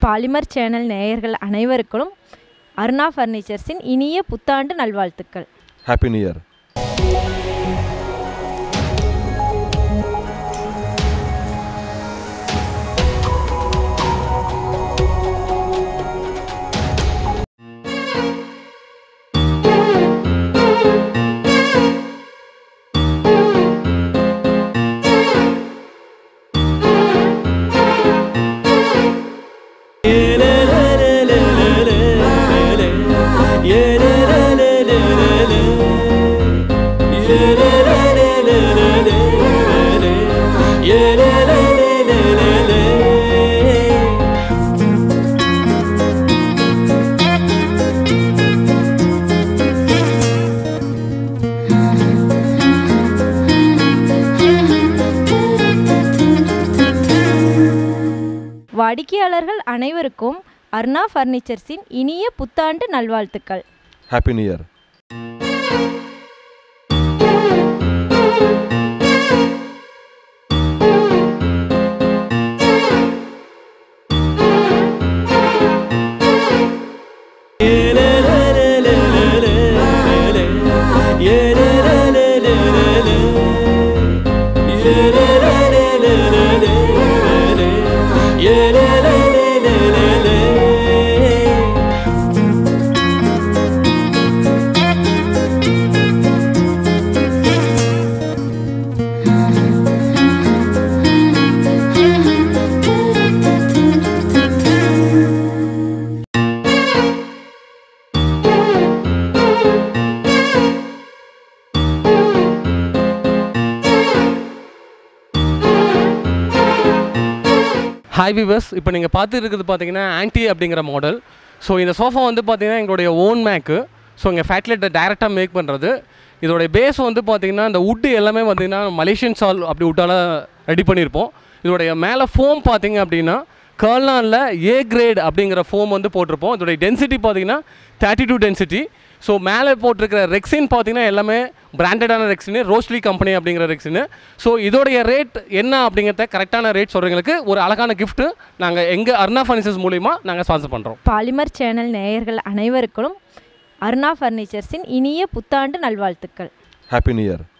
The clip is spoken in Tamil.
பாலிமர் சேனல் நேயர்கள் அனைவருக்கும் அருணா ஃபர்னிச்சர்ஸின் இனிய புத்தாண்டு நல்வாழ்த்துக்கள் ஹாப்பி நியூ இயர் வாடிக்கையாளர்கள் அனைவருக்கும் அருணா ஃபர்னிச்சர்ஸின் இனிய புத்தாண்டு நல்வாழ்த்துக்கள் happy new year hi viewers இப்போ நீங்கள் பார்த்து இருக்கிறது பார்த்தீங்கன்னா ஆன்டி அப்படிங்கிற மாடல் ஸோ இந்த சோஃபா வந்து பார்த்தீங்கன்னா எங்களுடைய ஓன் மேக்கு ஸோ இங்கே ஃபேட்லெட்டை டேரெக்டாக மேக் பண்ணுறது இதோடைய பேஸ் வந்து பார்த்தீங்கன்னா இந்த வுட்டு எல்லாமே பார்த்தீங்கன்னா மலேசியன் சால் அப்படி வுட்டால் ரெடி பண்ணியிருப்போம் இதோடைய மேலே ஃபோம் பார்த்தீங்க அப்படின்னா கர்லானில் ஏ கிரேட் அப்படிங்கிற ஃபோம் வந்து போட்டிருப்போம் இதோடைய டென்சிட்டி பார்த்தீங்கன்னா தேர்ட்டி டூ டென்சிட்டி ஸோ மேலே போட்டிருக்கிற ரெக்ஸின் பார்த்தீங்கன்னா எல்லாமே பிராண்டடான ரெக்ஸின் ரோஸ்லி கம்பெனி அப்படிங்கிற ரெக்ஸின் ஸோ இதோடைய ரேட் என்ன அப்படிங்கிறத கரெக்டான ரேட் சொல்கிறவங்களுக்கு ஒரு அழகான கிஃப்ட்டு நாங்கள் எங்கள் அருணா ஃபர்னிச்சர்ஸ் மூலிமா நாங்கள் ஸ்பான்சர் பண்ணுறோம் பாலிமர் சேனல் நேயர்கள் அனைவருக்கும் அருணா ஃபர்னிச்சர்ஸின் இனிய புத்தாண்டு நல்வாழ்த்துக்கள் ஹாப்பி நியூ இயர்